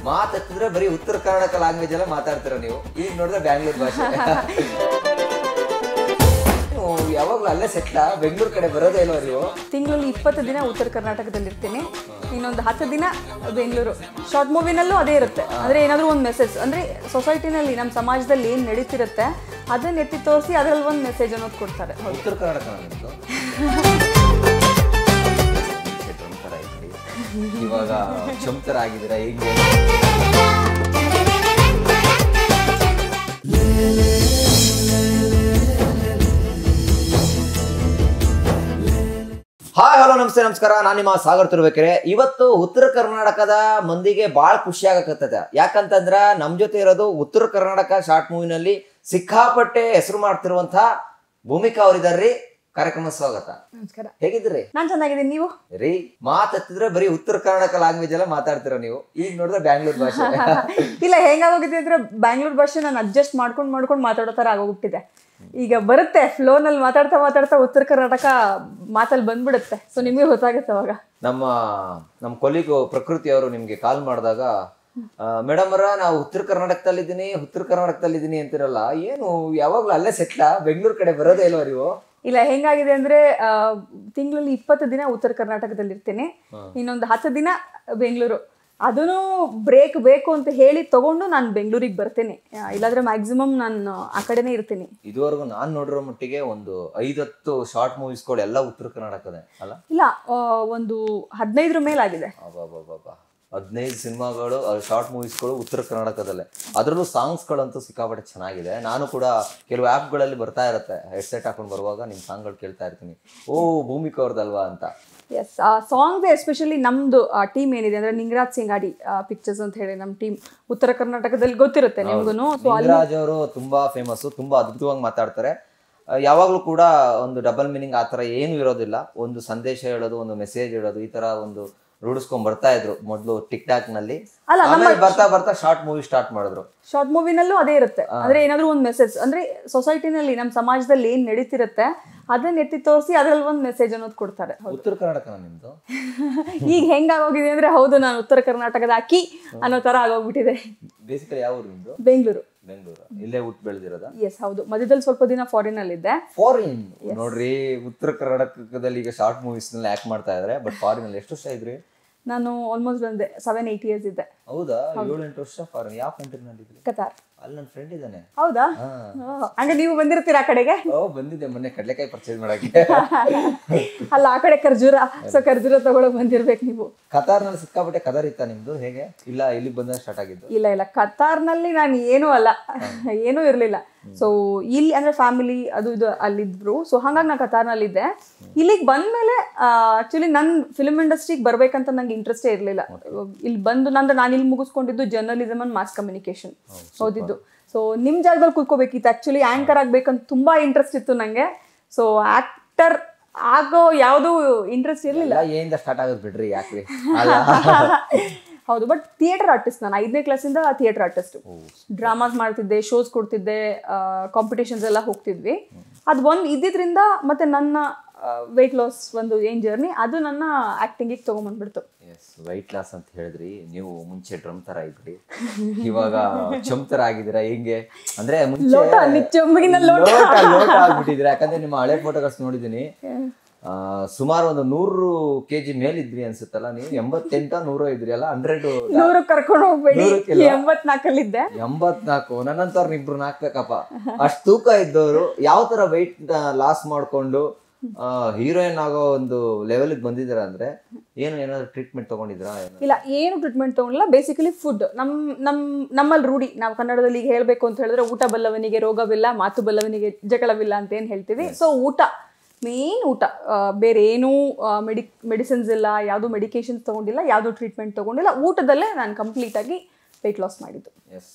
ಮಾತಾಡ್ತಿದ್ರೆ ಬರೀ ಉತ್ತರ ಕರ್ನಾಟಕ ಲ್ಯಾಂಗ್ವೇಜ್ ಎಲ್ಲ ಮಾತಾಡ್ತೀರ ನೀವು ಈಗ ನೋಡಿದ್ರೆ ಬ್ಯಾಂಗ್ಳೂರ್ ಭಾಷೆ ನೀವು ಯಾವಾಗ್ಲೂ ಅಲ್ಲೇ ಸೆಟ್ಲ ಬೆಂಗಳೂರು ಕಡೆ ಬರೋದೇ ಇಲ್ವಾ ನೀವು ತಿಂಗಳಲ್ಲಿ ಇಪ್ಪತ್ತು ದಿನ ಉತ್ತರ ಕರ್ನಾಟಕದಲ್ಲಿ ಇರ್ತೀನಿ ಇನ್ನೊಂದು ಹತ್ತು ದಿನ ಬೆಂಗಳೂರು ಶಾರ್ಟ್ ಮೂವಿನಲ್ಲೂ ಅದೇ ಇರುತ್ತೆ ಅಂದರೆ ಏನಾದರೂ ಒಂದು ಮೆಸೇಜ್ ಅಂದರೆ ಸೊಸೈಟಿನಲ್ಲಿ ನಮ್ಮ ಸಮಾಜದಲ್ಲಿ ಏನು ನಡೀತಿರುತ್ತೆ ಅದನ್ನ ಎತ್ತಿ ತೋರಿಸಿ ಅದರಲ್ಲಿ ಒಂದು ಮೆಸೇಜ್ ಅನ್ನೋದು ಕೊಡ್ತಾರೆ ಹೌದು ಉತ್ತರ ಕರ್ನಾಟಕ ನಿಮ್ದು ಒಂಥರ ಐತ್ರಿ. ಇವಾಗ ಚಮತ್ತರ ಆಗಿದ್ದೀರಾ ಹೀಗೆ ಹಾಯ್ ಹಲೋ ನಮಸ್ತೆ ನಮಸ್ಕಾರ ನಾನು ನಿಮ್ಮ ಸಾಗರ್ ತಿರ್ಬೇಕ್ರೆ ಇವತ್ತು ಉತ್ತರ ಕರ್ನಾಟಕದ ಮಂದಿಗೆ ಬಾಳ ಖುಷಿ ಆಗಕತ್ತದ ಯಾಕಂತಂದ್ರ ನಮ್ ಜೊತೆ ಇರೋದು ಉತ್ತರ ಕರ್ನಾಟಕ ಶಾರ್ಟ್ ಮೂವಿನಲ್ಲಿ ಸಿಕ್ಕಾಪಟ್ಟೆ ಹೆಸರು ಮಾಡ್ತಿರುವಂತ ಭೂಮಿಕಾ ಅವರಿದಾರ್ರಿ ಕಾರ್ಯಕ್ರಮ ಸ್ವಾಗತ ನಮಸ್ಕಾರ ಹೇಗಿದ್ರಿ ನಾನು ಚೆನ್ನಾಗಿದ್ದೀನಿ ನೀವು ರೀ ಮಾತಾಡ್ತಿದ್ರೆ ಬರೀ ಉತ್ತರ ಕರ್ನಾಟಕ ಲ್ಯಾಂಗ್ವೇಜ್ ಎಲ್ಲ ಮಾತಾಡ್ತೀರ ನೀವು ಈಗ ನೋಡಿದ್ರೆ ಬ್ಯಾಂಗ್ಳೂರ್ ಭಾಷೆ ಇಲ್ಲ ಹೆಂಗಾಗೋಗಿದೆ ಅಂದ್ರೆ ಬ್ಯಾಂಗ್ಳೂರ್ ಭಾಷೆ ನಾನು ಅಡ್ಜಸ್ಟ್ ಮಾಡ್ಕೊಂಡು ಮಾಡ್ಕೊಂಡು ಮಾತಾಡೋ ಥರ ಆಗೋಗ್ಬಿಟ್ಟಿದೆ ಈಗ ಬರುತ್ತೆ ಫ್ಲೋನಲ್ಲಿ ಮಾತಾಡ್ತಾ ಮಾತಾಡ್ತಾ ಉತ್ತರ ಕರ್ನಾಟಕ ಮಾತಲ್ಲಿ ಬಂದ್ಬಿಡುತ್ತೆ ಸೊ ನಿಮಗೆ ಗೊತ್ತಾಗುತ್ತೆ ಅವಾಗ ನಮ್ಮ ನಮ್ಮ ಕೊಲಿಗು ಪ್ರಕೃತಿ ಅವರು ನಿಮ್ಗೆ ಕಾಲ್ ಮಾಡಿದಾಗ ಮೇಡಮ್ ಅವರ ನಾವು ಉತ್ತರ ಕರ್ನಾಟಕದಲ್ಲಿದ್ದೀನಿ ಉತ್ತರ ಕರ್ನಾಟಕದಲ್ಲಿದ್ದೀನಿ ಅಂತಿರಲ್ಲ ಏನು ಯಾವಾಗ್ಲೂ ಅಲ್ಲೇ ಸೆಟ್ಲ ಬೆಂಗಳೂರು ಕಡೆ ಬರೋದೇ ಇಲ್ವಾ ನೀವು ಇಲ್ಲ ಹೆಂಗಾಗಿದೆ ಅಂದ್ರೆ ತಿಂಗಳಲ್ಲಿ ಇಪ್ಪತ್ತು ದಿನ ಉತ್ತರ ಕರ್ನಾಟಕದಲ್ಲಿ ಇರ್ತೀನಿ ಇನ್ನೊಂದು ಹತ್ತು ದಿನ ಬೆಂಗಳೂರು ಅದೂ ಬ್ರೇಕ್ ಬೇಕು ಅಂತ ಹೇಳಿ ತಗೊಂಡು ನಾನು ಬೆಂಗಳೂರಿಗೆ ಬರ್ತೀನಿ ಆ, ಇಲ್ಲಾಂದ್ರೆ ಮ್ಯಾಕ್ಸಿಮಮ್ ನಾನು ಆ ಕಡೆನೇ ಇರ್ತೀನಿ ಇದುವರೆಗೂ ನಾನ್ ನೋಡಿರೋ ಮಟ್ಟಿಗೆ ಒಂದು ಐದತ್ತು ಶಾರ್ಟ್ ಮೂವೀಸ್ಗಳು ಎಲ್ಲ ಉತ್ತರ ಕರ್ನಾಟಕದೇ ಅಲ್ಲ ಇಲ್ಲ ಆ, ಒಂದು ಹದಿನೈದರ ಮೇಲಾಗಿದೆ ಅಬ್ಬಬ್ಬಬ್ಬಬ್ಬ. ಹದಿನೈದು ಸಿನಿಮಾಗಳು ಶಾರ್ಟ್ ಮೂವೀಸ್ಗಳು ಉತ್ತರ ಕರ್ನಾಟಕದಲ್ಲೇ ಅದರಲ್ಲೂ ಸಾಂಗ್ಸ್ಗಳಂತೂ ಸಿಕ್ಕಾಪಟ್ಟೆ ಚೆನ್ನಾಗಿದೆ ನಾನು ಕೂಡ ಕೆಲವು ಆ್ಯಪ್ಗಳಲ್ಲಿ ಬರ್ತಾ ಇರುತ್ತೆ ಹೆಡ್ಸೆಟ್ ಹಾಕೊಂಡು ಬರುವಾಗ ನಿಮ್ಮ ಸಾಂಗ್ಗಳು ಕೇಳ್ತಾ ಇರ್ತೀನಿ ಓ ಭೂಮಿಕಾ ಅವ್ರದ್ದಲ್ವಾ ಅಂತ ಎಸ್ ಆ ಸಾಂಗ್ಸ್ ಎಸ್ಪೆಷಲಿ ನಮ್ಮದು ಟೀಮ್ ಏನಿದೆ ಅಂದ್ರೆ ನಿಂಗರಾಜ್ ಸಿಂಗಾಡಿ ಪಿಕ್ಚರ್ಸ್ ಅಂತ ಹೇಳಿ ನಮ್ಮ ಟೀಮ್ ಉತ್ತರ ಕರ್ನಾಟಕದಲ್ಲಿ ಗೊತ್ತಿರುತ್ತೆ ನಿಮ್ಗೂ ಸೊ ಲಿಂಗರಾಜ್ ಅವರು ತುಂಬಾ ಫೇಮಸ್ ತುಂಬಾ ಅದ್ಭುತವಾಗಿ ಮಾತಾಡ್ತಾರೆ ಆ, ಯಾವಾಗ್ಲೂ ಕೂಡ ಒಂದು ಡಬಲ್ ಮೀನಿಂಗ್ ಆ ಥರ ಏನು ಇರೋದಿಲ್ಲ ಒಂದು ಸಂದೇಶ ಹೇಳೋದು ಒಂದು ಮೆಸೇಜ್ ಹೇಳೋದು ಈ ತರ ಒಂದು ರೂಢಿಸ್ಕೊಂಡ್ ಬರ್ತಾ ಇದ್ರು ಮೊದಲು ಟಿಕ್ ಟಾಕ್ ನಲ್ಲಿ ಅಲ್ಲ, ಆಮೇಲೆ ಬರ್ತಾ ಬರ್ತಾ ಶಾರ್ಟ್ ಮೂವಿ ಸ್ಟಾರ್ಟ್ ಮಾಡಿದ್ರು ಶಾರ್ಟ್ ಮೂವಿನಲ್ಲೂ ಅದೇ ಇರುತ್ತೆ ಅಂದ್ರೆ ಏನಾದರೂ ಒಂದು ಮೆಸೇಜ್ ಅಂದ್ರೆ ಸೊಸೈಟಿನಲ್ಲಿ ನಮ್ಮ ಸಮಾಜದಲ್ಲಿ ಏನು ನಡೀತಿರುತ್ತೆ ಅದನ್ನ ಎತ್ತಿ ತೋರಿಸಿ ಅದರಲ್ಲಿ ಒಂದು ಮೆಸೇಜ್ ಅನ್ನೋದು ಕೊಡ್ತಾರೆ ಹೌದು ಉತ್ತರ ಕರ್ನಾಟಕ ನಿಮ್ದು ಈಗ ಹೆಂಗಾಗೋಗಿದೆ ಅಂದ್ರೆ ಹೌದು ನಾನು ಉತ್ತರ ಕರ್ನಾಟಕದ ಅಕ್ಕಿ ಅನ್ನೋ ತರ ಆಗೋಗ್ಬಿಟ್ಟಿದೆ ಬೇಸಿಕಲಿ ಯಾವ ಊರು ನಿಮ್ದು ಬೆಂಗಳೂರು ಬೆಂಗಳೂರು ಇಲ್ಲೇ ಹುಟ್ಟು ಬೆಳೆದಿರೋದ ಎಸ್ ಹೌದು ಮಧ್ಯದಲ್ಲಿ ಸ್ವಲ್ಪ ದಿನ ಫಾರಿನ್ ಅಲ್ಲಿ ಇದ್ದೆ ಫಾರಿನ್ ನೋಡ್ರಿ ಉತ್ತರ ಕರ್ನಾಟಕದಲ್ಲಿ ಈಗ ಶಾರ್ಟ್ ಮೂವೀಸ್ ನಲ್ಲಿ ಆಕ್ಟ್ ಮಾಡ್ತಾ ಇದಾರೆ ಬಟ್ ಫಾರಿನ್ ಅಲ್ಲಿ ಎಷ್ಟು ವರ್ಷ ಇದ್ರಿ ನಾನು ಆಲ್ಮೋಸ್ಟ್ ಬಂದೆ ಸೆವೆನ್ ಏಯ್ಟ್ ಇಯರ್ಸ್ ಇದ್ದೆ ಹೌದಾ ಏಳು ಎಂಟು ವರ್ಷ ಫಾರಿನ್ ಯಾವ ಕಂಟ್ರಿ ನಲ್ಲಿ ಇದ್ರಿ ಕತಾರ್ ಅಲ್ಲಿ ನನ್ನ ಫ್ರೆಂಡ್ ಇದ್ದಾನೆ ಹೌದಾ ಹಾ ಆ, ಹಂಗೆ ನೀವು ಬಂದಿರ್ತೀರಾ ಆ ಕಡೆಗೆ ಓ ಬಂದಿದ್ದೆ ಮೊನ್ನೆ ಕಡ್ಲೆಕಾಯಿ ಪರ್ಚೇಸ್ ಮಾಡಕ್ಕೆ ಅಲ್ಲ ಆ ಕಡೆ ಖರ್ಜೂರ ಸೊ ಖರ್ಜೂರ ತಗೊಳಕ್ ಬಂದಿರ್ಬೇಕು ನೀವು ಕತಾರ್ನಲ್ಲಿ ಸಿಕ್ಕಾಪಟ್ಟೆ ಕದರ್ ಇತ್ತ ನಿಮ್ದು ಹೇಗೆ ಇಲ್ಲ ಇಲ್ಲಿ ಬಂದಾಗ ಸ್ಟಾರ್ಟ್ ಆಗಿದ್ದು ಇಲ್ಲ ಇಲ್ಲ ಕತಾರ್ನಲ್ಲಿ ನಾನು ಏನೂ ಅಲ್ಲ ಏನೂ ಇರಲಿಲ್ಲ ಸೊ ಇಲ್ಲಿ ಅಂದ್ರೆ ಫ್ಯಾಮಿಲಿ ಅದು ಇದು ಅಲ್ಲಿದ್ರು ಸೊ ಹಾಗಾಗಿ ನಾನು ಕತಾರ್ನಲ್ಲಿದ್ದೆ ಇಲ್ಲಿಗೆ ಬಂದ್ಮೇಲೆ ಆಕ್ಚುಲಿ ನನ್ನ ಫಿಲ್ಮ್ ಇಂಡಸ್ಟ್ರಿಗೆ ಬರ್ಬೇಕಂತ ನಂಗೆ ಇಂಟ್ರೆಸ್ಟೇ ಇರಲಿಲ್ಲ ಇಲ್ಲಿ ಬಂದು ನಂದು ನಾನು ಇಲ್ಲಿ ಮುಗಿಸ್ಕೊಂಡಿದ್ದು ಜರ್ನಲಿಸಮ್ ಅಂಡ್ ಮಾಸ್ ಕಮ್ಯುನಿಕೇಶನ್ ಓದಿದ್ದು ಸೊ ನಿಮ್ಮ ಜಾಗದಲ್ಲಿ ಕೂತ್ಕೋಬೇಕಿತ್ತು ಆ್ಯಕ್ಚುಲಿ ಆ್ಯಂಕರ್ ಆಗ್ಬೇಕಂತ ತುಂಬಾ ಇಂಟ್ರೆಸ್ಟ್ ಇತ್ತು ನನಗೆ ಸೊ ಆಕ್ಟರ್ ಆಗೋ ಯಾವುದೂ ಇಂಟ್ರೆಸ್ಟ್ ಇರಲಿಲ್ಲ ಎಲ್ಲ ಏನಿಂದ ಸ್ಟಾರ್ಟ್ ಆಗೋದು ಬಿಡ್ರಿ ಯಾಕ್ರಿ ಅಲ್ಲ ಹೌದು ಬಟ್ ಥಿಯೇಟರ್ ಆರ್ಟಿಸ್ಟ್ ನಾನು ಐದನೇ ಕ್ಲಾಸಿಂದ ಥಿಯೇಟರ್ ಆರ್ಟಿಸ್ಟ್ ಡ್ರಾಮಾಸ್ ಮಾಡ್ತಿದ್ದೆ ಶೋಸ್ ಕೊಡ್ತಿದ್ದೆ ಕಾಂಪಿಟೇಷನ್ಸ್ ಎಲ್ಲ ಹೋಗ್ತಿದ್ವಿ ಅದು ಒಂದು ಇದ್ದಿದ್ರಿಂದ ಮತ್ತೆ ನನ್ನ ವೆಯ್ಟ್ ಲಾಸ್ ಒಂದು ಏನ್ ಜರ್ನಿ ಅದು ನನ್ನ ಆಕ್ಟಿಂಗಿಗೆ ತೊಗೊಂಬಂದ್ಬಿಡ್ತು ಎಸ್ ವೈಟ್ ಲಾಸ್ ಅಂತ ಹೇಳಿದ್ರಿ ನೀವು ಮುಂಚೆ ಡ್ರಮ್ ತರ ಇದ್ರಿ ಇವಾಗ ಚಮ್ ತರ ಆಗಿದ್ದೀರಾ ಹೆಂಗೆ ಅಂದ್ರೆ ಮುಂಚೆ ಲೋಟ, ನಿಚ್ಚೊಂಬಿಗಿನ ಲೋಟ. ಲೋಟ ಲೋಟ ಆಗ್ಬಿಟ್ಟಿದ್ರಿ ಯಾಕಂದ್ರೆ ನಿಮ್ಮ ಹಳೆ ಫೋಟೋಸ್ ನೋಡಿದೀನಿ ಆ, ಸುಮಾರು ಒಂದು ನೂರು ಕೆಜಿ ಮೇಲಿದ್ರಿ ಅನ್ಸುತ್ತಲ್ಲ ನೀವು ಎಂಬತ್ತೆಂಟ ನೂರು ಇದ್ರಿ ಅಲ್ಲ ಹಂಡ್ರೆಡ್ ನೂರು ಕರ್ಕೊಂಡು ಹೋಗ್ಬೇಡಿ ನೂರಕ್ಕಿಲ್ಲ. ಎಂಬತ್ನಾಲ್ಕಲ್ಲಿದ್ದೆ ಎಂಬತ್ನಾಲ್ಕು ನನ್ನಂತವ್ರನ್ನ ಇಬ್ರು ನಾಕ್ಬೇಕಪ್ಪ ಅಷ್ಟ್ ತೂಕ ಇದ್ದವರು ಯಾವ ತರ weight ಲಾಸ್ ಮಾಡ್ಕೊಂಡು ಹೀರೋಯಿನ್ ಆಗೋ ಒಂದು ಲೆವೆಲ್ಗೆ ಬಂದಿದ್ದೀರ ಅಂದ್ರೆ ಏನು ಏನಾದ್ರು ಟ್ರೀಟ್ಮೆಂಟ್ ತಗೊಂಡಿದ್ರಾ ಏನು ಇಲ್ಲ ಏನು ಟ್ರೀಟ್ಮೆಂಟ್ ತಗೊಂಡಿಲ್ಲ ಬೇಸಿಕಲಿ ಫುಡ್ ನಮ್ ನಮ್ ನಮ್ಮಲ್ಲಿ ರೂಢಿ ನಾವು ಕನ್ನಡದಲ್ಲಿ ಈಗ ಹೇಳಬೇಕು ಅಂತ ಹೇಳಿದ್ರೆ ಊಟ ಬಲ್ಲವನಿಗೆ ರೋಗವಿಲ್ಲ ಮಾತು ಬಲ್ಲವನಿಗೆ ಜಗಳವಿಲ್ಲ ಅಂತ ಏನು ಹೇಳ್ತೀವಿ ಸೊ ಊಟ ಮೇನ್ ಊಟ ಆ, ಬೇರೆ ಏನೂ ಮೆಡಿ ಮೆಡಿಸಿನ್ಸ್ ಇಲ್ಲ ಯಾವುದು ಮೆಡಿಕೇಶನ್ಸ್ ತಗೊಂಡಿಲ್ಲ ಯಾವುದು ಟ್ರೀಟ್ಮೆಂಟ್ ತಗೊಂಡಿಲ್ಲ ಊಟದಲ್ಲೇ ನಾನು ಕಂಪ್ಲೀಟಾಗಿ ವೆಯ್ಟ್ ಲಾಸ್ ಮಾಡಿದ್ದು ಎಸ್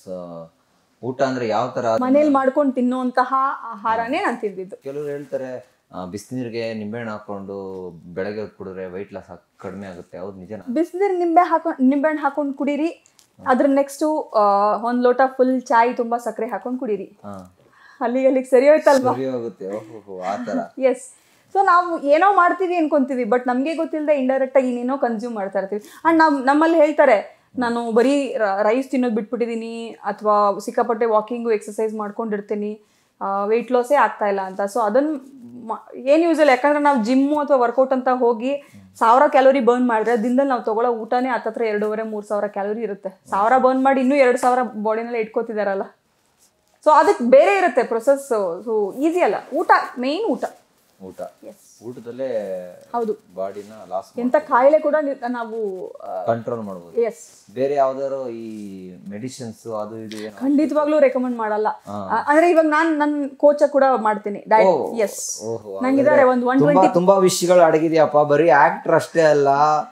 ಊಟ ಅಂದ್ರೆ ಯಾವ ತರ ಮನೇಲಿ ಮಾಡ್ಕೊಂಡು ತಿನ್ನುವಂತಹ ಆಹಾರನೇ ನಾನು ತಿಂದಿದ್ದು ಕೆಲವರು ಹೇಳ್ತಾರೆ ಬಿಸಿನೀರಿಗೆ ನಿಂಬೆಹಣ್ಣು ಹಾಕೊಂಡು ಬೆಳಗ್ಗೆ ಹೊತ್ತು ಕುಡಿದ್ರೆ ವೈಟ್ ಲಾಸ್ ಕಡಿಮೆ ಆಗುತ್ತೆ ಹೌದು ನಿಜನಾ ಬಿಸಿನೀರು ನಿಂಬೆ ಹಾಕೊಂಡು ನಿಂಬೆಹಣ್ಣು ಹಾಕೊಂಡು ಕುಡೀರಿ ಅದ್ರ ನೆಕ್ಸ್ಟು ಒಂದು ಲೋಟ ಫುಲ್ ಚಾಯ್ ತುಂಬ ಸಕ್ಕರೆ ಹಾಕೊಂಡು ಕುಡೀರಿ ಹಾ ಅಲ್ಲಿಗೆ ಅಲ್ಲಿಗೆ ಸರಿ ಹೋಯ್ತಲ್ವಾ ಸರಿ ಹೋಗುತ್ತೆ ಓಹೋ ಆ ತರ ಎಸ್ ಸೊ ನಾವು ಏನೋ ಮಾಡ್ತೀವಿ ಅನ್ಕೊಂತೀವಿ ಬಟ್ ನಮಗೆ ಗೊತ್ತಿಲ್ಲದೆ ಇಂಡೈರೆಕ್ಟ್ ಆಗಿ ಇನ್ನೇನೋ ಕನ್ಸ್ಯೂಮ್ ಮಾಡ್ತಾ ಇರ್ತೀವಿ ಅಂಡ್ ನಾವು ನಮ್ಮಲ್ಲಿ ಹೇಳ್ತಾರೆ ನಾನು ಬರೀ ರೈಸ್ ತಿನ್ನೋದು ಬಿಟ್ಬಿಟ್ಟಿದ್ದೀನಿ ಅಥವಾ ಸಿಕ್ಕಾಪಟ್ಟೆ ವಾಕಿಂಗು ಎಕ್ಸಸೈಸ್ ಮಾಡ್ಕೊಂಡಿರ್ತೀನಿ ವೆಯ್ಟ್ ಲಾಸೇ ಆಗ್ತಾ ಇಲ್ಲ ಅಂತ ಸೊ ಅದನ್ನು ಏನು ಯೂಸ್ ಇಲ್ಲ ಯಾಕಂದ್ರೆ ನಾವು ಜಿಮ್ಮು ಅಥವಾ ವರ್ಕೌಟ್ ಅಂತ ಹೋಗಿ ಸಾವಿರ ಕ್ಯಾಲೋರಿ ಬರ್ನ್ ಮಾಡಿದ್ರೆ ದಿನದಲ್ಲಿ ನಾವು ತಗೊಳ್ಳೋ ಊಟನೇ ಹತ್ತತ್ರ ಎರಡೂವರೆ ಮೂರು ಸಾವಿರ ಕ್ಯಾಲೋರಿ ಇರುತ್ತೆ ಸಾವಿರ ಬರ್ನ್ ಮಾಡಿ ಇನ್ನೂ ಎರಡು ಸಾವಿರ ಬಾಡಿನೆಲ್ಲ ಇಟ್ಕೋತಿದಾರಲ್ಲ ಸೊ ಅದಕ್ಕೆ ಬೇರೆ ಇರುತ್ತೆ ಪ್ರೊಸೆಸ್ ಸೊ ಈಸಿ ಅಲ್ಲ ಊಟ ಮೇನ್ ಊಟ ಊಟ ಊಟದಲ್ಲೇ ಹೌದು ಬಾಡಿನ ಲಾಸ್ ಎಂಥ ಕಾಯಿಲೆ ಕೂಡ ನಿ- ನಾವು ಕಂಟ್ರೋಲ್ ಮಾಡ್ಬೋದು ಎಸ್ ಬೇರೆ ಯಾವ್ದಾದ್ರು ಈ ಮೆಡಿಸಿನ್ಸ್ ಅದು ಇದು ಏನೋ ಖಂಡಿತವಾಗ್ಲೂ ರೆಕಮೆಂಡ್ ಮಾಡಲ್ಲ ಆ, ಅಂದ್ರೆ ಇವಾಗ ನಾನು ನನ್ನ ಕೋಚ ಕೂಡ ಮಾಡ್ತೀನಿ ಡಯಟ್ ಎಸ್ ಓಹೋ ನಂಗಿದ್ದಾರೆ ಒಂದು ಒನ್ ತುಂಬಾ ತುಂಬಾ ವಿಷಯಗಳು ಅಡಗಿದ್ಯಪ್ಪ ಬರೀ ಆಕ್ಟರ್ ಅಷ್ಟೇ ಅಲ್ಲ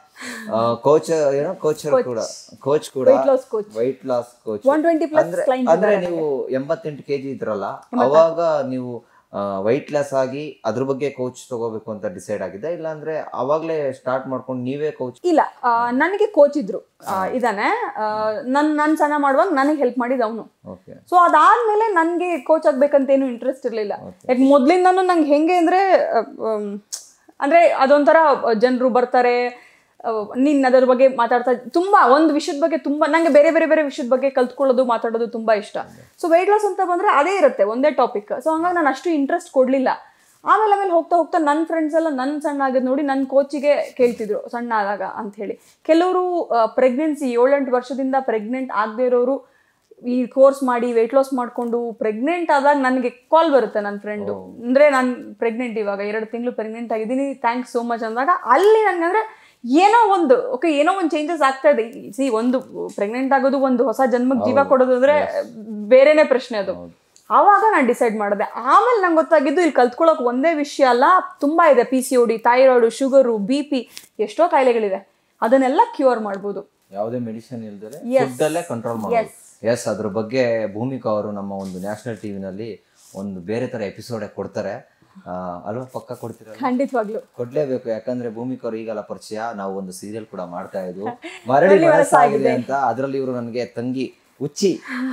ಕೋಚ್ ಏನೋ ಕೋಚರ್ ಕೂಡ ಕೋಚ್ ಕೂಡ weight loss coach. Weight loss coach 120 plus ಅಂದ್ರೆ clients ಅಂದ್ರೆ ನೀವು ಎಂಬತ್ತೆಂಟು ಕೆಜಿ ಇದ್ರಲ್ಲ ಅವಾಗ ನೀವು ವೈಟ್ ಲಾಸ್ ಆಗಿ ಅದ್ರ ಬಗ್ಗೆ ಕೋಚ್ ತಗೋಬೇಕು ಅಂತ ಡಿಸೈಡ್ ಆಗಿದೆ ಇಲ್ಲ ಅಂದ್ರೆ ಅವಾಗ್ಲೇ ಸ್ಟಾರ್ಟ್ ಮಾಡ್ಕೊಂಡು ನೀವೇ ಕೋಚ್ ಇಲ್ಲ ಆ, ನನಗೆ ಕೋಚ್ ಇದ್ರು ಆ, ಇದಾನೆ ನನ್ ನನ್ ಸಣ್ಣ ಮಾಡುವಾಗ ನನಗೆ ಹೆಲ್ಪ್ ಮಾಡಿದ ಅವನು ಓಕೆ ಸೊ ಅದಾದ್ಮೇಲೆ ನನಗೆ ಕೋಚ್ ಆಗ್ಬೇಕಂತ ಏನು ಇಂಟ್ರೆಸ್ಟ್ ಇರಲಿಲ್ಲ ಯಾಕೆ ಮೊದ್ಲಿಂದಾನು ನಂಗೆ ಹೆಂಗೆ ಅಂದ್ರೆ ಆ, ಆಮ್, ಅಂದ್ರೆ ಅದೊಂಥರ ಜನರು ಬರ್ತಾರೆ ಆ, ನೀನ್ ಅದರ ಬಗ್ಗೆ ಮಾತಾಡ್ತಾ ತುಂಬಾ ಒಂದು ವಿಷಯದ ಬಗ್ಗೆ ತುಂಬಾ ನಂಗೆ ಬೇರೆ ಬೇರೆ ಬೇರೆ ವಿಷಯದ ಬಗ್ಗೆ ಕಲ್ತ್ಕೊಳ್ಳೋದು ಮಾತಾಡೋದು ತುಂಬಾ ಇಷ್ಟ ಸೊ ವೆಯ್ಟ್ ಲಾಸ್ ಅಂತ ಬಂದ್ರೆ ಅದೇ ಇರುತ್ತೆ ಒಂದೇ ಟಾಪಿಕ್ ಸೊ ಹಂಗಾಗಿ ನಾನು ಅಷ್ಟು ಇಂಟ್ರೆಸ್ಟ್ ಕೊಡ್ಲಿಲ್ಲ ಆಮೇಲೆ ಆಮೇಲೆ ಹೋಗ್ತಾ ಹೋಗ್ತಾ ನನ್ನ ಫ್ರೆಂಡ್ಸ್ ಎಲ್ಲ ನನ್ನ ಸಣ್ಣ ಆಗೋದು ನೋಡಿ ನನ್ನ ಕೋಚಿಗೆ ಕೇಳ್ತಿದ್ರು ಸಣ್ಣ ಆದಾಗ ಅಂತ ಹೇಳಿ ಕೆಲವರು ಪ್ರೆಗ್ನೆನ್ಸಿ ಏಳೆಂಟು ವರ್ಷದಿಂದ ಪ್ರೆಗ್ನೆಂಟ್ ಆಗದೆ ಇರೋರು ಈ ಕೋರ್ಸ್ ಮಾಡಿ ವೆಯ್ಟ್ ಲಾಸ್ ಮಾಡಿಕೊಂಡು ಪ್ರೆಗ್ನೆಂಟ್ ಆದಾಗ ನನಗೆ ಕಾಲ್ ಬರುತ್ತೆ ನನ್ನ ಫ್ರೆಂಡು ಅಂದರೆ ನಾನು ಪ್ರೆಗ್ನೆಂಟ್ ಇವಾಗ ಎರಡು ತಿಂಗಳು ಪ್ರೆಗ್ನೆಂಟ್ ಆಗಿದ್ದೀನಿ ಥ್ಯಾಂಕ್ಸ್ ಸೋ ಮಚ್ ಅಂದಾಗ ಅಲ್ಲಿ ನನಗಂದ್ರೆ ಏನೋ ಒಂದು ಓಕೆ ಏನೋ ಒಂದು ಚೇಂಜಸ್ ಆಗ್ತಾ ಇದೆ ಸಿ ಒಂದು ಪ್ರೆಗ್ನೆಂಟ್ ಆಗೋದು ಒಂದು ಹೊಸ ಜನ್ಮಕ್ಕೆ ಜೀವ ಕೊಡೋದು ಅಂದ್ರೆ ಬೇರೆನೇ ಪ್ರಶ್ನೆ ಅದು ಆವಾಗ ನಾನು ಡಿಸೈಡ್ ಮಾಡಿದೆ ಆಮೇಲೆ ನಂಗೆ ಗೊತ್ತಾಗಿದ್ದು ಇಲ್ಲಿ ಕಲ್ತ್ಕೊಳ್ಳೋಕೆ ಒಂದೇ ವಿಷಯ ಅಲ್ಲ ತುಂಬ ಇದೆ P C O D thyroid sugar B P ಎಷ್ಟೋ ಕಾಯಿಲೆಗಳಿದೆ ಅದನ್ನೆಲ್ಲ ಕ್ಯೂರ್ ಮಾಡ್ಬೋದು ಯಾವುದೇ ಮೆಡಿಸಿನ್ ಇಲ್ದರೆ ಫುಡ್ ಅಲ್ಲೇ ಕಂಟ್ರೋಲ್ ಮಾಡೋದು ಎಸ್ ಅದ್ರ ಬಗ್ಗೆ ಭೂಮಿಕಾ ಅವರು ನಮ್ಮ ಒಂದು ನ್ಯಾಷನಲ್ ಟಿವಿನಲ್ಲಿ ಒಂದು ಬೇರೆ ತರ ಎಪಿಸೋಡ್ ಕೊಡ್ತಾರೆ ಆ, ಅಲ್ವಾ ಪಕ್ಕ ಕೊಡ್ತೀರಲ್ಲ ಖಂಡಿತವಾಗ್ಲು ಕೊಡ್ಲೇಬೇಕು ಯಾಕಂದ್ರೆ ಭೂಮಿಕಾ ಅವರು ಈಗಲ್ಲ ಪರಿಚಯ ನಾವು ಒಂದು ಸೀರಿಯಲ್ ಕೂಡ ಮಾಡ್ತಾ ಇದ್ವು ಮರಳಿ ಮನಸ್ಸಾಗಿದೆ ಅಂತ ಅದ್ರಲ್ಲಿ ಇವರು ನನಗೆ ತಂಗಿ ಉಚ್ಚಿ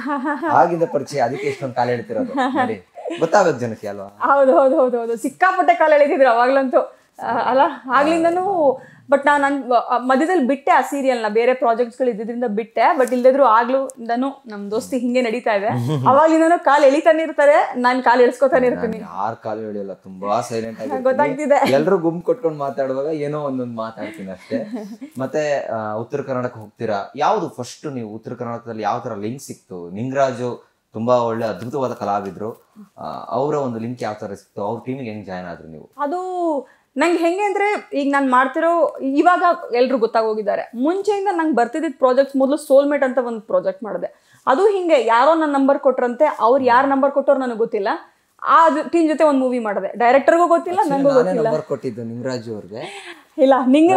ಆಗಿಂದ ಪರಿಚಯ ಅದಕ್ಕೆ ಇಷ್ಟೊಂದು ಕಾಲ ಹೇಳ್ತಿರೋದು ನೋಡಿ ಗೊತ್ತಾಗಬೇಕು ಜನಕ್ಕೆ ಅಲ್ವಾ ಹೌದು ಹೌದು ಹೌದು ಹೌದು ಸಿಕ್ಕಾಪಟ್ಟೆ ಕಾಲ ಎಳೆದಿದ್ರು ಅವಾಗ್ಲಂತೂ ಆ, ಅಲ್ಲ ಆಗ್ಲಿಂದನೂ ಬಟ್ ನಾನು ನನ್ ಮಧ್ಯದಲ್ಲಿ ಬಿಟ್ಟೆ ಆ ಸೀರಿಯಲ್ನ ಬೇರೆ ಪ್ರಾಜೆಕ್ಟ್ಸ್ಗಳು ಇದ್ದಿದ್ರಿಂದ ಬಿಟ್ಟೆ ಬಟ್ ಇಲ್ದಿದ್ರು ಆಗ್ಲೂ ಇಂದನೂ ನಮ್ ದೋಸ್ತಿ ಹಿಂಗೆ ನಡೀತಾ ಇದೆ ಅವಾಗ್ಲಿಂದನೂ ಕಾಲ್ ಎಳಿತಾನೆ ಇರ್ತಾರೆ ನಾನು ಕಾಲ್ ಎಳ್ಸ್ಕೊತಾನೆ ಇರ್ತೀನಿ ಯಾರ ಕಾಲು ಹೇಳಿಲ್ಲ ತುಂಬಾ ಸೈಲೆಂಟ್ ಆಗಿ ಗೊತ್ತಾಗ್ತಿದೆ ಎಲ್ಲರೂ ಗುಂಪು ಕೊಟ್ಕೊಂಡು ಮಾತಾಡುವಾಗ ಏನೋ ಒಂದೊಂದು ಮಾತಾಡ್ತೀನಿ ಅಷ್ಟೇ ಮತ್ತೆ ಆ, ಉತ್ತರ ಕರ್ನಾಟಕ ಹೋಗ್ತೀರಾ ಯಾವ್ದು ಫಸ್ಟ್ ನೀವು ಉತ್ತರ ಕರ್ನಾಟಕದಲ್ಲಿ ಯಾವ ತರ ಲಿಂಕ್ ಸಿಕ್ತು ನಿಂಗರಾಜು ತುಂಬಾ ಒಳ್ಳೆ ಅದ್ಭುತವಾದ ಕಲಾವಿದ್ರು ಆ, ಅವರ ಒಂದು ಲಿಂಕ್ ಯಾವ ತರ ಸಿಕ್ತು ಅವ್ರ ಟೀಮಿಗೆ ಹೆಂಗ್ ಜಾಯ್ನ್ ಆದ್ರಿ ನೀವು ಅದು ನಂಗೆ ಹೆಂಗೆ ಅಂದ್ರೆ ಈಗ ನಾನು ಮಾಡ್ತಿರೋ ಇವಾಗ ಎಲ್ರು ಗೊತ್ತಾಗೋಗಿದ್ದಾರೆ ಮುಂಚೆಯಿಂದ ನಂಗೆ ಬರ್ತಿದ್ದಿದ್ದು ಪ್ರಾಜೆಕ್ಟ್ಸ್ ಮೊದಲು ಸೋಲ್ಮೇಟ್ ಅಂತ ಒಂದು ಪ್ರಾಜೆಕ್ಟ್ ಮಾಡಿದೆ ಅದು ಹಿಂಗೆ ಯಾರೋ ನನ್ನ ನಂಬರ್ ಕೊಟ್ರಂತೆ ಅವ್ರು ಯಾರು ನಂಬರ್ ಕೊಟ್ಟವ್ರು ನನಗೆ ಗೊತ್ತಿಲ್ಲ ಆ ಟೀಮ್ ಜೊತೆ ಒಂದು ಮೂವಿ ಮಾಡಿದೆ ಡೈರೆಕ್ಟರ್ಗೂ ಗೊತ್ತಿಲ್ಲ ನನಗೂ ನಾನೇ ಗೊತ್ತಿಲ್ಲ ನಂಬರ್ ಕೊಟ್ಟಿದ್ದು ನಿಂಗರಾಜು ಅವ್ರಿಗೆ ಇಲ್ಲ ನಿಂಗೆ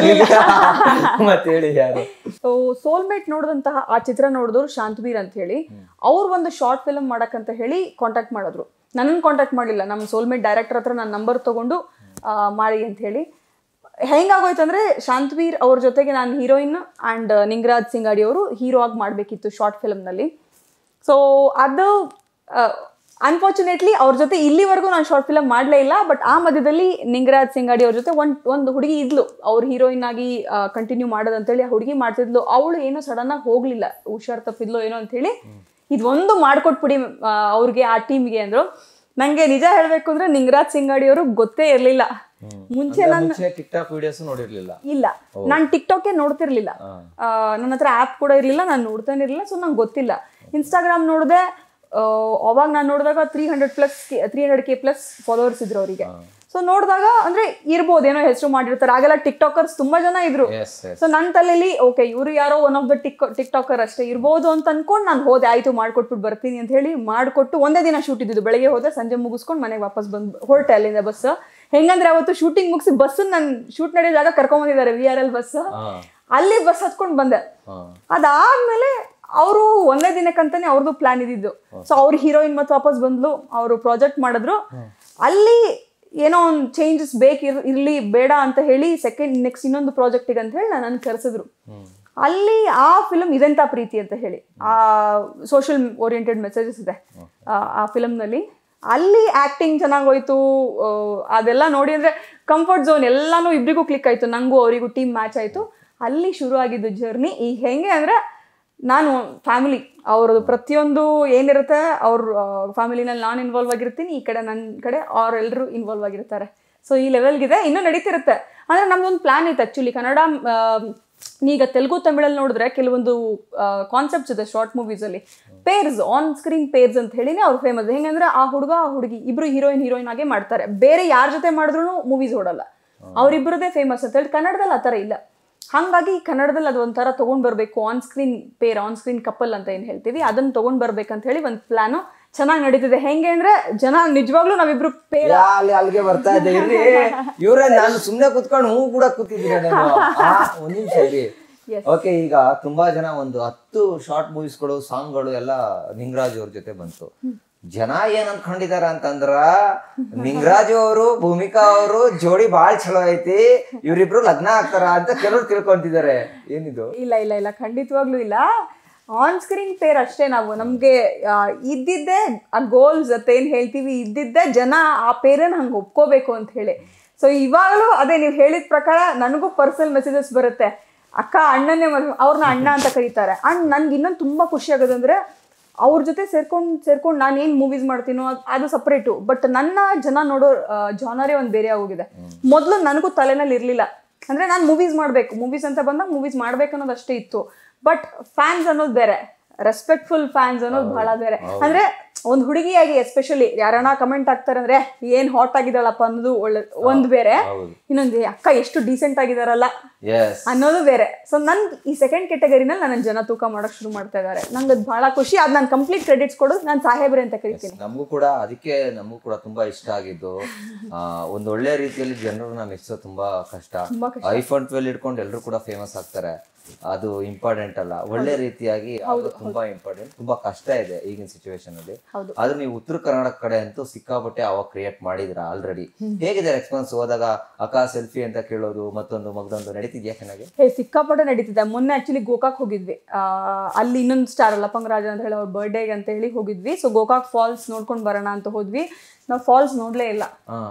ಮತ್ತೆ ಹೇಳಿ ಯಾರು ಸೊ ಸೋಲ್ಮೇಟ್ ನೋಡಿದಂತಹ ಆ ಚಿತ್ರ ನೋಡಿದವರು ಶಾಂತವೀರ್ ಅಂತ ಹೇಳಿ ಅವ್ರು ಒಂದು ಶಾರ್ಟ್ ಫಿಲ್ಮ್ ಮಾಡಕ್ಕಂತ ಹೇಳಿ ಕಾಂಟ್ಯಾಕ್ಟ್ ಮಾಡಿದ್ರು ನನ್ನನ್ನು ಕಾಂಟ್ಯಾಕ್ಟ್ ಮಾಡಲಿಲ್ಲ ನಮ್ಮ ಸೋಲ್ಮೇಟ್ ಡೈರೆಕ್ಟರ್ ಹತ್ರ ನನ್ನ ನಂಬರ್ ತಗೊಂಡು ಆ, ಮಾಡಿ ಅಂತ ಹೇಳಿ ಹೆಂಗಾಗೋಯ್ತು ಅಂದ್ರೆ ಶಾಂತವೀರ್ ಅವ್ರ ಜೊತೆಗೆ ನಾನು ಹೀರೋಯಿನ್ ಆ್ಯಂಡ್ ನಿಂಗರಾಜ್ ಸಿಂಗಾಡಿ ಅವರು ಹೀರೋ ಆಗಿ ಮಾಡಬೇಕಿತ್ತು ಶಾರ್ಟ್ ಫಿಲ್ಮ್ನಲ್ಲಿ ಸೊ ಅದು ಅನ್ಫಾರ್ಚುನೇಟ್ಲಿ ಅವ್ರ ಜೊತೆ ಇಲ್ಲಿವರೆಗೂ ನಾನು ಶಾರ್ಟ್ ಫಿಲಮ್ ಮಾಡಲೇ ಇಲ್ಲ ಬಟ್ ಆ ಮಧ್ಯದಲ್ಲಿ ನಿಂಗರಾಜ್ ಸಿಂಗಾಡಿ ಅವ್ರ ಜೊತೆ ಒಂದು ಒಂದು ಹುಡುಗಿ ಇದ್ಲು ಅವ್ರು ಹೀರೋಯಿನ್ ಆಗಿ ಕಂಟಿನ್ಯೂ ಮಾಡೋದಂತೇಳಿ ಆ ಹುಡುಗಿ ಮಾಡ್ತಿದ್ಲು ಅವಳು ಏನೋ ಸಡನ್ ಆಗಿ ಹೋಗ್ಲಿಲ್ಲ ಹುಷಾರ್ ತಪ್ಪಿದ್ಲು ಏನೋ ಅಂತೇಳಿ ಇದೊಂದು ಮಾಡ್ಕೊಟ್ಬಿಡಿ ಆ, ಅವ್ರಿಗೆ ಆ ಟೀಮ್ಗೆ ಅಂದ್ರು ನಂಗೆ ನಿಜ ಹೇಳ್ಬೇಕು ಅಂದ್ರೆ ನಿಂಗರಾಜ್ ಸಿಂಗಾಡಿ ಅವರು ಗೊತ್ತೇ ಇರಲಿಲ್ಲ ಮುಂಚೆ ಅಂದ್ರೆ ಮುಂಚೆ ಟಿಕ್ ಟಾಕ್ ವಿಡಿಯೋಸ್ ನೋಡಿರ್ಲಿಲ್ಲ ಇಲ್ಲ ನಾನು ಟಿಕ್ಟಾಕೇ ನೋಡ್ತಿರ್ಲಿಲ್ಲ ಆ, ನನ್ನ ಹತ್ರ ಆ್ಯಪ್ ಕೂಡ ಇರಲಿಲ್ಲ ನಾನು ನೋಡ್ತಾನೆ ಇರಲಿಲ್ಲ ಸೊ ನಂಗೆ ಗೊತ್ತಿಲ್ಲ ಇನ್ಸ್ಟಾಗ್ರಾಮ್ ನೋಡಿದೆ ಅವಾಗ ನಾನು ನೋಡಿದಾಗ three hundred plus three hundred K plus followers ಇದ್ರು ಅವರಿಗೆ ಸೊ ನೋಡಿದಾಗ ಅಂದ್ರೆ ಇರ್ಬೋದು ಏನೋ ಹೆಸರು ಮಾಡಿರ್ತಾರೆ ಆಗೆಲ್ಲ ಟಿಕ್ಟಾಕರ್ಸ್ ತುಂಬಾ ಜನ ಇದ್ರು ಎಸ್ ಎಸ್ ಸೊ ನನ್ನ ತಲೆಯಲ್ಲಿ ಓಕೆ ಇವರು ಯಾರೋ one of the Tik TikToker ಅಷ್ಟೇ ಇರ್ಬೋದು ಅಂತ ಅನ್ಕೊಂಡು ನಾನು ಹೋದೆ ಆಯ್ತು ಮಾಡ್ಕೊಟ್ಬಿಟ್ಟು ಬರ್ತೀನಿ ಅಂತ ಹೇಳಿ ಮಾಡಿಕೊಟ್ಟು ಒಂದೇ ದಿನ ಶೂಟ್ ಇದ್ದಿದ್ದು ಬೆಳಗ್ಗೆ ಹೋದೆ ಸಂಜೆ ಮುಗಿಸ್ಕೊಂಡು ಮನೆಗೆ ವಾಪಸ್ ಬಂದು ಹೊರಟೆ ಅಲ್ಲಿಂದ ಬಸ್ ಹೆಂಗಂದ್ರೆ ಅವತ್ತು ಶೂಟಿಂಗ್ ಮುಗಿಸಿ ಬಸ್ ನಾನು ಶೂಟ್ ನಡೆಯೋ ಜಾಗ ಕರ್ಕೊಂಬಂದಿದ್ದಾರೆ ವಿ ಆರ್ ಎಲ್ ಬಸ್ ಹಾ ಅಲ್ಲಿ ಬಸ್ ಹತ್ಕೊಂಡು ಬಂದೆ ಹಾ ಅದಾದ್ಮೇಲೆ ಅವರು ಒಂದೇ ದಿನಕ್ಕಂತಾನೆ ಅವ್ರದ್ದು ಪ್ಲಾನ್ ಇದ್ದಿದ್ದು ಸೊ ಅವ್ರ ಹೀರೋಯಿನ್ ಮತ್ತೆ ವಾಪಸ್ ಬಂದ್ಲು ಅವರು ಪ್ರಾಜೆಕ್ಟ್ ಮಾಡಿದ್ರು ಅಲ್ಲಿ ಏನೋ ಒಂದು ಚೇಂಜಸ್ ಬೇಕು ಇರ್ಲಿ ಬೇಡ ಅಂತ ಹೇಳಿ ಸೆಕೆಂಡ್ ನೆಕ್ಸ್ಟ್ ಇನ್ನೊಂದು ಪ್ರಾಜೆಕ್ಟಿಗೆ ಅಂತ ಹೇಳಿ ನನ್ನ ಕರೆಸಿದ್ರು ಅಲ್ಲಿ ಆ ಫಿಲಮ್ ಇದೆಂತ ಪ್ರೀತಿ ಅಂತ ಹೇಳಿ ಆ ಸೋಷಿಯಲ್ ಓರಿಯೆಂಟೆಡ್ ಮೆಸೇಜಸ್ ಇದೆ ಆ- ಆ ಫಿಲಮ್ನಲ್ಲಿ ಅಲ್ಲಿ ಆಕ್ಟಿಂಗ್ ಚೆನ್ನಾಗೋಯ್ತು ಆ, ಅದೆಲ್ಲ ನೋಡಿ ಅಂದ್ರೆ ಕಂಫರ್ಟ್ ಝೋನ್ ಎಲ್ಲಾನು ಇಬ್ರಿಗೂ ಕ್ಲಿಕ್ ಆಯ್ತು ನಂಗೂ ಅವರಿಗೂ ಟೀಮ್ ಮ್ಯಾಚ್ ಆಯ್ತು ಅಲ್ಲಿ ಶುರು ಆಗಿದ್ದು ಜರ್ನಿ ಈಗ ಹೆಂಗೆ ಅಂದರೆ ನಾನು ಫ್ಯಾಮಿಲಿ ಅವ್ರದ್ದು ಪ್ರತಿಯೊಂದು ಏನಿರುತ್ತೆ ಅವ್ರ ಫ್ಯಾಮಿಲಿನಲ್ಲಿ ನಾನು ಇನ್ವಾಲ್ವ್ ಆಗಿರ್ತೀನಿ ಈ ಕಡೆ ನನ್ನ ಕಡೆ ಅವರೆಲ್ಲರೂ ಇನ್ವಾಲ್ವ್ ಆಗಿರ್ತಾರೆ ಸೊ ಈ ಲೆವೆಲ್ಗಿದೆ ಇನ್ನೂ ನಡೀತಿರುತ್ತೆ ಅಂದರೆ ನಮ್ದೊಂದು ಪ್ಲ್ಯಾನ್ ಇತ್ತು ಆ್ಯಕ್ಚುಲಿ ಕನ್ನಡ ಆ, ಈಗ ತೆಲುಗು ತಮಿಳಲ್ಲಿ ನೋಡಿದ್ರೆ ಕೆಲವೊಂದು ಕಾನ್ಸೆಪ್ಟ್ಸ್ ಇದೆ ಶಾರ್ಟ್ ಮೂವೀಸಲ್ಲಿ ಪೇರ್ಸ್ ಆನ್ ಸ್ಕ್ರೀನ್ ಪೇರ್ಸ್ ಅಂತ ಹೇಳಿನೇ ಅವ್ರು ಫೇಮಸ್ ಹೆಂಗಂದ್ರೆ ಆ ಹುಡುಗ ಆ ಹುಡುಗಿ ಇಬ್ರು ಹೀರೋಯಿನ್ ಹೀರೋಯಿನ್ ಆಗೇ ಮಾಡ್ತಾರೆ ಬೇರೆ ಯಾರ ಜೊತೆ ಮಾಡಿದ್ರು ಮೂವೀಸ್ ಓಡಲ್ಲ ಅವರಿಬ್ಬರದೇ ಫೇಮಸ್ ಅಂತ ಹೇಳಿ ಕನ್ನಡದಲ್ಲಿ ಆ ಥರ ಇಲ್ಲ ಹಾಗಾಗಿ ಕನ್ನಡದಲ್ಲಿ ಅದು ಒಂಥರ ತೊಗೊಂಡು ಬರಬೇಕು on screen pair on screen couple ಅಂತ ಏನು ಹೇಳ್ತೀವಿ ಅದನ್ನ ತೊಗೊಂಡು ಬರ್ಬೇಕಂತ ಹೇಳಿ ಒಂದು ಪ್ಲಾನು ಚೆನ್ನಾಗಿ ನಡೀತಿದೆ ಹೆಂಗೆ ಅಂದ್ರೆ ಜನ ನಿಜವಾಗ್ಲೂ ನಾವಿಬ್ರು ಪೇರ್ ಯಾ, ಅಲ್ಲಿ ಅಲ್ಲಿಗೆ ಬರ್ತಾ ಇದ್ದೆ ಇರ್ರಿ ಇವ್ರೆ ನಾನು ಸುಮ್ನೆ ಕುತ್ಕೊಂಡು ಹೂ ಕೂಡ ಕೂತಿದ್ದೀನಿ ನಾನು ಆ, ಒಂದ್ ನಿಮಿಷ ಇರಿ Yes. ಓಕೆ ಈಗ ತುಂಬಾ ಜನ ಒಂದು ಹತ್ತು ಶಾರ್ಟ್ ಮೂವೀಸ್ಗಳು ಸಾಂಗ್ಗಳು ಎಲ್ಲ ನಿಂಗರಾಜ್ ಅವ್ರ ಜೊತೆ ಬಂತು ಜನ ಏನ್ ಅನ್ಕೊಂಡಿದಾರ ಅಂತಂದ್ರ ನಿಂಗರಾಜ್ ಅವರು ಭೂಮಿಕಾ ಅವರು ಜೋಡಿ ಬಾಳ್ ಚಲೋ ಐತಿ ಇವ್ರಿಬ್ರು ಲಗ್ನ ಆಗ್ತಾರ ಅಂತ ಕೆಲವ್ರು ತಿಳ್ಕೊಂತಿದ್ದಾರೆ ಏನಿದು ಇಲ್ಲ ಇಲ್ಲ ಇಲ್ಲ ಖಂಡಿತವಾಗ್ಲೂ ಇಲ್ಲ ಆನ್ ಸ್ಕ್ರೀನ್ ಪೇರ್ ಅಷ್ಟೇ ನಾವು ನಮಗೆ ಇದ್ದಿದ್ದೇ ಆ ಗೋಲ್ಸ್ ಅಂತ ಏನು ಹೇಳ್ತೀವಿ ಇದ್ದಿದ್ದೇ ಜನ ಆ ಪೇರನ್ನ ಹಂಗೆ ಒಪ್ಕೋಬೇಕು ಅಂತ ಹೇಳಿ ಸೊ ಇವಾಗಲೂ ಅದೇ ನೀವು ಹೇಳಿದ ಪ್ರಕಾರ ನನಗೂ ಪರ್ಸನಲ್ ಮೆಸೇಜಸ್ ಬರುತ್ತೆ ಅಕ್ಕ ಅಣ್ಣನೇ ಮದ್ವೆ ಅವ್ರನ್ನ ಅಣ್ಣ ಅಂತ ಕರೀತಾರೆ ಅಂಡ್ ನನ್ಗೆ ಇನ್ನೊಂದು ತುಂಬ ಖುಷಿ ಆಗೋದಂದ್ರೆ ಅವ್ರ ಜೊತೆ ಸೇರ್ಕೊಂಡು ಸೇರ್ಕೊಂಡು ನಾನು ಏನು ಮೂವೀಸ್ ಮಾಡ್ತೀನೋ ಅದ್- ಅದು ಸಪ್ರೇಟು ಬಟ್ ನನ್ನ ಜನ ನೋಡೋ ಜಾನರೇ ಒಂದು ಬೇರೆ ಆಗೋಗಿದೆ ಮೊದಲು ನನಗೂ ತಲೆನಲ್ಲಿ ಇರಲಿಲ್ಲ ಅಂದರೆ ನಾನು ಮೂವೀಸ್ ಮಾಡಬೇಕು ಮೂವೀಸ್ ಅಂತ ಬಂದಾಗ ಮೂವೀಸ್ ಮಾಡ್ಬೇಕು ಅನ್ನೋದು ಅಷ್ಟೇ ಇತ್ತು ಬಟ್ ಫ್ಯಾನ್ಸ್ ಅನ್ನೋದು ಬೇರೆ ರೆಸ್ಪೆಕ್ಟ್ಫುಲ್ ಫ್ಯಾನ್ಸ್ ಅನ್ನೋದು ಬಹಳ ಬೇರೆ ಅಂದ್ರೆ ಒಂದು ಹುಡುಗಿಯಾಗಿ ಎಸ್ಪೆಷಲಿ ಯಾರನ್ನ ಕಮೆಂಟ್ ಆಗ್ತಾರೆ ಅಂದ್ರೆ ಏನ್ ಹಾಟ್ ಆಗಿದ್ದಾಳಪ್ಪ ಅನ್ನೋದು ಒಳ್ಳೆ ಒಂದು ಬೇರೆ ಹೌದು ಇನ್ನೊಂದು ಏ, ಅಕ್ಕ ಎಷ್ಟು ಡೀಸೆಂಟ್ ಆಗಿದಾರಲ್ಲ ಎಸ್ ಅನ್ನೋದು ಬೇರೆ ಸೊ ನನ್ ಈ ಸೆಕೆಂಡ್ ಕೆಟಗರಿನಲ್ಲಿ ನನ್ನ ಜನ ತೂಕ ಮಾಡಕ್ ಶುರು ಮಾಡ್ತಾ ಇದ್ದಾರೆ ನಂಗೆ ಅದು ಬಹಳ ಖುಷಿ ಅದ್ ನಾನು ಕಂಪ್ಲೀಟ್ ಕ್ರೆಡಿಟ್ಸ್ ಕೊಡೋದು ನಾನು ಸಾಹೇಬ್ರೆ ಅಂತ ಕರಿತೀನಿ ನಮಗೂ ಕೂಡ ಅದಕ್ಕೆ ನಮಗೂ ಕೂಡ ತುಂಬಾ ಇಷ್ಟ ಆಗಿದ್ದು ಆ, ಒಂದು ಒಳ್ಳೆ ರೀತಿಯಲ್ಲಿ ಜನರನ್ನ ಮೆಚ್ಚೋದು ತುಂಬಾ ಕಷ್ಟ ತುಂಬಾ ಕಷ್ಟ. ಐಫೋನ್ ಟ್ವೆಲ್ ಇಟ್ಕೊಂಡು ಎಲ್ಲರೂ ಕೂಡ ಫೇಮಸ್ ಆಗ್ತಾರೆ ಅದು ಇಂಪಾರ್ಟೆಂಟ್ ಅಲ್ಲ ಒಳ್ಳೆ ರೀತಿಯಾಗಿ ಅದು ತುಂಬಾ ಇಂಪಾರ್ಟೆಂಟ್ ತುಂಬಾ ಕಷ್ಟ ಇದೆ ಈಗಿನ ಸಿಚುವೇಶನ್ ಅಲ್ಲಿ ಹೌದು. ಆದ್ರೆ ನೀವು ಉತ್ತರ ಕರ್ನಾಟಕ ಕಡೆ ಅಂತೂ ಸಿಕ್ಕಾಪಟ್ಟೆ ಅವಾಗ ಕ್ರಿಯೇಟ್ ಮಾಡಿದ್ರ ಆಲ್ರೆಡಿ ಹೇಗಿದೆ ರೆಸ್ಪಾನ್ಸ್ ಹೋದಾಗ ಅಕ್ಕ ಸೆಲ್ಫಿ ಅಂತ ಕೇಳೋದು ಮತ್ತೊಂದು ಮಗದೊಂದು ನಡೀತಿದ್ಯಾ ಚೆನ್ನಾಗಿ ಹೇ ಸಿಕ್ಕಾಪಟ್ಟೆ ನಡೀತಿದೆ ಮೊನ್ನೆ ಆಕ್ಚುಲಿ ಗೋಕಾಕ್ ಹೋಗಿದ್ವಿ ಆ, ಅಲ್ಲಿ ಇನ್ನೊಂದು ಸ್ಟಾರ್ ಲಪಂಗ್ ರಾಜ ಅಂತ ಹೇಳಿ ಅವ್ರ ಬರ್ಡೇಗೆ ಅಂತ ಹೇಳಿ ಹೋಗಿದ್ವಿ ಸೊ ಗೋಕಾಕ್ ಫಾಲ್ಸ್ ನೋಡ್ಕೊಂಡು ಬರೋಣ ಅಂತ ಹೋದ್ವಿ ನಾವು ಫಾಲ್ಸ್ ನೋಡ್ಲೇ ಇಲ್ಲ ಹಾ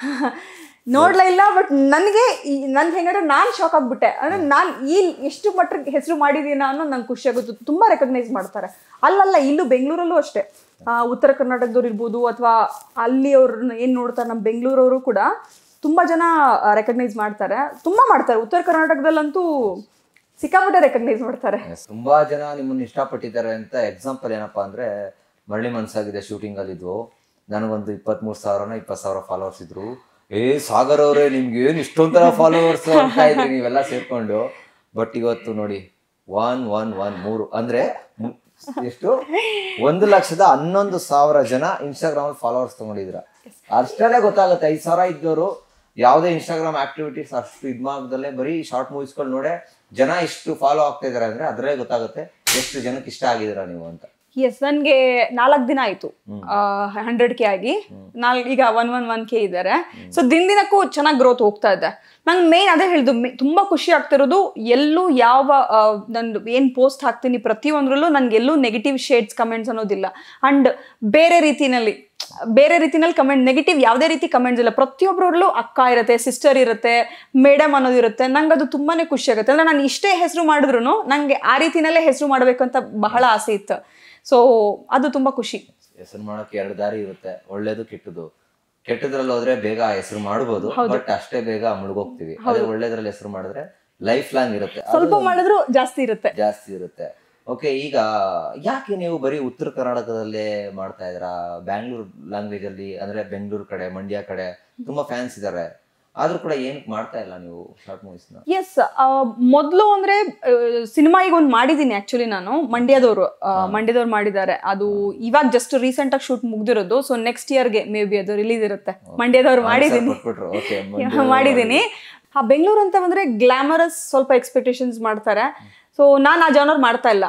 ನೋಡ್ಲೇ ಇಲ್ಲ ಬಟ್ ನನಗೆ ನನ್ ಹೆಂಗಂದ್ರೆ ನಾನು ಶಾಕ್ ಆಗ್ಬಿಟ್ಟೆ ಅಂದ್ರೆ ನಾನು ಈ ಎಷ್ಟು ಮಟ್ಟಿಗೆ ಹೆಸರು ಮಾಡಿದೀನ ಅನ್ನೋ ನಂಗೆ ಖುಷಿ ಆಗುತ್ತೆ ತುಂಬಾ ರೆಕಗ್ನೈಸ್ ಮಾಡ್ತಾರೆ ಅಲ್ಲಲ್ಲ ಇಲ್ಲೂ ಬೆಂಗಳೂರಲ್ಲೂ ಅಷ್ಟೇ ಆ, ಉತ್ತರ ಕರ್ನಾಟಕದವ್ರು ಇರ್ಬೋದು ಅಥವಾ ಅಲ್ಲಿ ಅವ್ರನ್ನ ಏನು ನೋಡ್ತಾರೆ ನಮ್ಮ ಬೆಂಗಳೂರವರು ಕೂಡ ತುಂಬಾ ಜನ ರೆಕಗ್ನೈಸ್ ಮಾಡ್ತಾರೆ ತುಂಬಾ ಮಾಡ್ತಾರೆ ಉತ್ತರ ಕರ್ನಾಟಕದಲ್ಲಂತೂ ಸಿಕ್ಕಾಪಟ್ಟೆ ರೆಕಗ್ನೈಸ್ ಮಾಡ್ತಾರೆ Yes, ತುಂಬಾ ಜನ ನಿಮ್ಮನ್ನ ಇಷ್ಟಪಟ್ಟಿದ್ದಾರೆ ಅಂತ ಎಕ್ಸಾಂಪಲ್ ಏನಪ್ಪಾ ಅಂದ್ರೆ ಮರಳಿ ಮನ್ಸಾಗಿದೆ ಶೂಟಿಂಗ್ ಅಲ್ಲಿ ಇದ್ವು ನನಗೊಂದು ಇಪ್ಪತ್ಮೂರು ಸಾವಿರನ ಇಪ್ಪತ್ತು ಸಾವಿರ ಫಾಲೋವರ್ಸ್ ಇದ್ರು ಏ ಸಾಗರ್ ಅವರೇ ನಿಮ್ಗೆ ಏನ್ ಇಷ್ಟೊಂಥರ ಫಾಲೋವರ್ಸ್ ಅಂತ ಇದ್ರಿ ನೀವೆಲ್ಲ ಸೇರ್ಕೊಂಡು ಬಟ್ ಇವತ್ತು ನೋಡಿ ಒನ್ ಒನ್ ಒನ್ ಮೂರು ಅಂದ್ರೆ ಮು- ಎಷ್ಟು ಒಂದು ಲಕ್ಷದ ಹನ್ನೊಂದು ಸಾವಿರ ಜನ ಇನ್ಸ್ಟಾಗ್ರಾಮ್ ಅಲ್ಲಿ ಫಾಲೋವರ್ಸ್ ತಗೊಂಡಿದ್ರ ಅಷ್ಟಲ್ಲೇ ಗೊತ್ತಾಗುತ್ತೆ ಐದು ಸಾವಿರ ಇದ್ದವರು ಯಾವುದೇ ಇನ್ಸ್ಟಾಗ್ರಾಮ್ ಆಕ್ಟಿವಿಟೀಸ್ ಅಷ್ಟು ಇದ್ ಮಾಡ್ದಲ್ಲೇ ಬರೀ ಶಾರ್ಟ್ ಮೂವೀಸ್ಗಳು ನೋಡೆ ಜನ ಇಷ್ಟು ಫಾಲೋ ಆಗ್ತಾ ಇದಾರೆ ಅಂದ್ರೆ ಅದ್ರಲ್ಲೇ ಗೊತ್ತಾಗುತ್ತೆ ಎಷ್ಟು ಜನಕ್ಕೆ ಇಷ್ಟ ಆಗಿದ್ದೀರಾ ನೀವು ಅಂತ ಎಸ್ ನನಗೆ ನಾಲ್ಕು ದಿನ ಆಯಿತು ಹಂಡ್ರೆಡ್ ಕೆ ಆಗಿ ನಾಲ್ ಈಗ ಒನ್ ಒನ್ ಒನ್ ಕೆ ಇದ್ದಾರೆ ಸೊ ದಿನ ದಿನಕ್ಕೂ ಚೆನ್ನಾಗಿ ಗ್ರೋತ್ ಹೋಗ್ತಾ ಇದೆ ನಂಗೆ ಮೇನ್ ಅದೇ ಹೇಳಿದ್ದು ಮೆ- ತುಂಬಾ ಖುಷಿ ಆಗ್ತಿರೋದು ಎಲ್ಲೂ ಯಾವ ಆ, ನಂದು ಏನು ಪೋಸ್ಟ್ ಹಾಕ್ತೀನಿ ಪ್ರತಿಯೊಂದರಲ್ಲೂ ನನಗೆ ಎಲ್ಲೂ ನೆಗೆಟಿವ್ ಶೇಡ್ಸ್ ಕಮೆಂಟ್ಸ್ ಅನ್ನೋದಿಲ್ಲ ಅಂಡ್ ಬೇರೆ ರೀತಿನಲ್ಲಿ ಬೇರೆ ರೀತಿನಲ್ಲಿ ಕಮೆಂಟ್ ನೆಗೆಟಿವ್ ಯಾವುದೇ ರೀತಿ ಕಮೆಂಟ್ಸ್ ಇಲ್ಲ ಪ್ರತಿಯೊಬ್ಬರಲ್ಲೂ ಅಕ್ಕ ಇರುತ್ತೆ ಸಿಸ್ಟರ್ ಇರುತ್ತೆ ಮೇಡಮ್ ಅನ್ನೋದು ಇರುತ್ತೆ ನಂಗೆ ಅದು ತುಂಬಾನೇ ಖುಷಿ ಆಗುತ್ತೆ ಅಂದ್ರೆ ನಾನು ಇಷ್ಟೇ ಹೆಸರು ಮಾಡಿದ್ರು ನಂಗೆ ಆ ರೀತಿನಲ್ಲೇ ಹೆಸರು ಮಾಡಬೇಕಂತ ಬಹಳ ಆಸೆ ಇತ್ತು ಸೊ ಅದು ತುಂಬಾ ಖುಷಿ ಹೆಸರು ಮಾಡೋಕೆ ಎರಡು ದಾರಿ ಇರುತ್ತೆ ಒಳ್ಳೇದು ಕೆಟ್ಟದು ಕೆಟ್ಟದ್ರಲ್ಲಿ ಹೋದ್ರೆ ಬೇಗ ಹೆಸರು ಮಾಡ್ಬೋದು ಬಟ್ ಅಷ್ಟೇ ಬೇಗ ಮುಳುಗೋಗ್ತೀವಿ ಅದೇ ಒಳ್ಳೇದ್ರಲ್ಲಿ ಹೆಸರು ಮಾಡಿದ್ರೆ ಲೈಫ್ ಲಾಂಗ್ ಇರುತ್ತೆ ಅದು ಸ್ವಲ್ಪ ಮಾಡಿದ್ರು ಜಾಸ್ತಿ ಇರುತ್ತೆ ಜಾಸ್ತಿ ಇರುತ್ತೆ ಓಕೆ ಈಗ ಯಾಕೆ ನೀವು ಬರೀ ಉತ್ತರ ಕರ್ನಾಟಕದಲ್ಲೇ ಮಾಡ್ತಾ ಇದ್ದೀರಾ ಬ್ಯಾಂಗ್ಳೂರ್ ಲ್ಯಾಂಗ್ವೇಜ್ ಅಲ್ಲಿ ಅಂದ್ರೆ ಬೆಂಗಳೂರು ಕಡೆ ಮಂಡ್ಯ ಕಡೆ ತುಂಬಾ ಫ್ಯಾನ್ಸ್ ಇದಾರೆ ಆದ್ರೂ ಕೂಡ ಏನಕ್ಕೆ ಮಾಡ್ತಾ ಇಲ್ಲ ನೀವು ಶಾರ್ಟ್ ಮೂವೀಸ್ನ ಎಸ್ ಮೊದಲು ಅಂದ್ರೆ ಸಿನಿಮಾ ಈಗ ಒಂದು ಮಾಡಿದ್ದೀನಿ ಆಕ್ಚುಲಿ ನಾನು ಮಂಡ್ಯದವರು ಮಂಡ್ಯದವ್ರು ಮಾಡಿದ್ದಾರೆ ಅದು ಇವಾಗ ಜಸ್ಟ್ ರೀಸೆಂಟ್ ಆಗಿ ಶೂಟ್ ಮುಗ್ದಿರೋದು ಸೊ ನೆಕ್ಸ್ಟ್ ಇಯರ್ಗೆ ಮೇ ಬಿ ಅದು ರಿಲೀಸ್ ಇರುತ್ತೆ ಮಂಡ್ಯದವ್ರು ಮಾಡಿದ್ದೀನಿ ಕೊಟ್ಬಿಟ್ರು ಓಕೆ ಮಾಡಿದ್ದೀನಿ ಆ ಬೆಂಗಳೂರು ಅಂತ ಬಂದ್ರೆ ಗ್ಲಾಮರಸ್ ಸ್ವಲ್ಪ ಎಕ್ಸ್ಪೆಕ್ಟೇಷನ್ಸ್ ಮಾಡ್ತಾರೆ ಸೊ ನಾನು ಆ ಜಾನರ್ ಮಾಡ್ತಾ ಇಲ್ಲ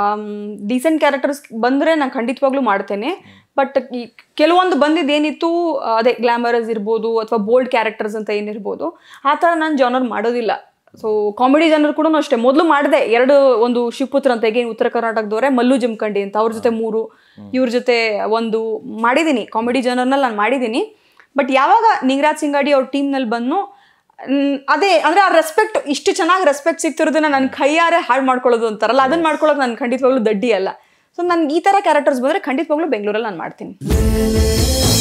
ಡೀಸೆಂಟ್ ಕ್ಯಾರೆಕ್ಟರ್ಸ್ ಬಂದ್ರೆ ನಾನು ಖಂಡಿತವಾಗ್ಲೂ ಮಾಡ್ತೇನೆ ಬಟ್ ಈ ಕೆಲವೊಂದು ಬಂದಿದ್ದು ಏನಿತ್ತು ಆ, ಅದೇ ಗ್ಲಾಮರಸ್ ಇರ್ಬೋದು ಅಥವಾ ಬೋಲ್ಡ್ ಕ್ಯಾರೆಕ್ಟರ್ಸ್ ಅಂತ ಏನಿರ್ಬೋದು ಆ ಥರ ನಾನು ಜಾನರ್ ಮಾಡೋದಿಲ್ಲ ಸೊ ಕಾಮಿಡಿ ಜನರು ಕೂಡ ಅಷ್ಟೇ ಮೊದಲು ಮಾಡಿದೆ ಎರಡು ಒಂದು ಶಿವಪುತ್ರ ಅಂತ ಈಗ ಉತ್ತರ ಕರ್ನಾಟಕದವರೇ ಮಲ್ಲು ಜಮಖಂಡಿ ಅಂತ ಅವ್ರ ಜೊತೆ ಮೂರು ಇವ್ರ ಜೊತೆ ಒಂದು ಮಾಡಿದ್ದೀನಿ ಕಾಮಿಡಿ ಜನರ್ನಲ್ಲಿ ನಾನು ಮಾಡಿದ್ದೀನಿ ಬಟ್ ಯಾವಾಗ ನಿಂಗರಾಜ್ ಸಿಂಗಾಡಿ ಅವ್ರ ಟೀಮ್ನಲ್ಲಿ ಬಂದು ಮ್, ಅದೇ ಅಂದ್ರೆ ಆ ರೆಸ್ಪೆಕ್ಟ್ ಇಷ್ಟು ಚೆನ್ನಾಗಿ ರೆಸ್ಪೆಕ್ಟ್ ಸಿಗ್ತಿರೋದನ್ನ ನನ್ನ ಕೈಯಾರೆ ಹಾಳು ಮಾಡ್ಕೊಳ್ಳೋದು ಅಂತಾರಲ್ಲ ಅದನ್ನ ಮಾಡ್ಕೊಳ್ಳೋಕೆ ನಾನು ಖಂಡಿತವಾಗ್ಲೂ ದಡ್ಡಿ ಅಲ್ಲ ಸೊ ನನ್ಗೆ ಈ ಥರ ಕ್ಯಾರೆಕ್ಟರ್ಸ್ ಬಂದರೆ ಖಂಡಿತವಾಗ್ಲೂ ಬೆಂಗಳೂರಲ್ಲಿ ನಾನು ಮಾಡ್ತೀನಿ